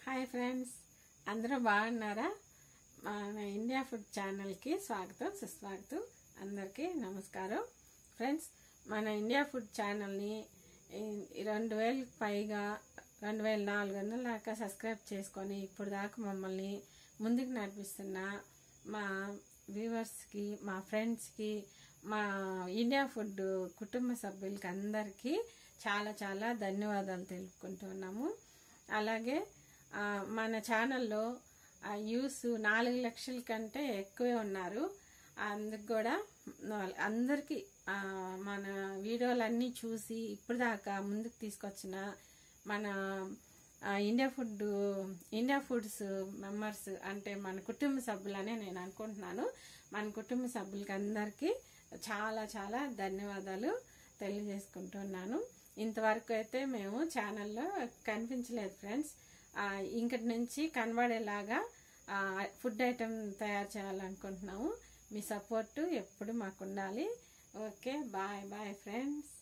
hi friends అందరూ బాగున్నారా మన ఇండియా ఫుడ్ ఛానల్కి స్వాగతం సుస్వాగతం అందరికీ నమస్కారం ఫ్రెండ్స్ మన ఇండియా ఫుడ్ ఛానల్ని ఈ- ఈ రెండు వేలకు పైగా రెండు వేల నాలుగు వందల దాకా సబ్స్క్రైబ్ చేసుకొని ఇప్పుడు దాకా మమ్మల్ని ముందుకు నడిపిస్తున్న మా వ్యూవర్స్కి మా ఫ్రెండ్స్కి మా ఇండియా ఫుడ్ కుటుంబ సభ్యులకి అందరికీ చాలా చాలా ధన్యవాదాలు తెలుపుకుంటున్నాము అలాగే ఆ, మన ఛానల్లో ఆ యూస్ నాలుగు లక్షల కంటే ఎక్కువే ఉన్నారు అందుకు కూడా వాళ్ళ- అందరికీ ఆ, మన వీడియోలన్నీ చూసి ఇప్పుడు దాకా ముందుకు తీసుకొచ్చిన మన ఆ, India food India foods members అంటే మన కుటుంబ సభ్యులనే నేను అనుకుంటున్నాను మన కుటుంబ సభ్యులకి అందరికీ చాలా చాలా ధన్యవాదాలు తెలియజేసుకుంటున్నాను ఇంతవరకు అయితే మేము ఛానల్లో కనిపించలేదు ఫ్రెండ్స్ ఆ, ఇంకటి నుంచి కనబడేలాగా ఆ, ఫుడ్ ఐటెం తయారు చేయాలనుకుంటున్నాము మీ సపోర్టు ఎప్పుడు మాకు ఉండాలి ఓకే బాయ్ బాయ్ ఫ్రెండ్స్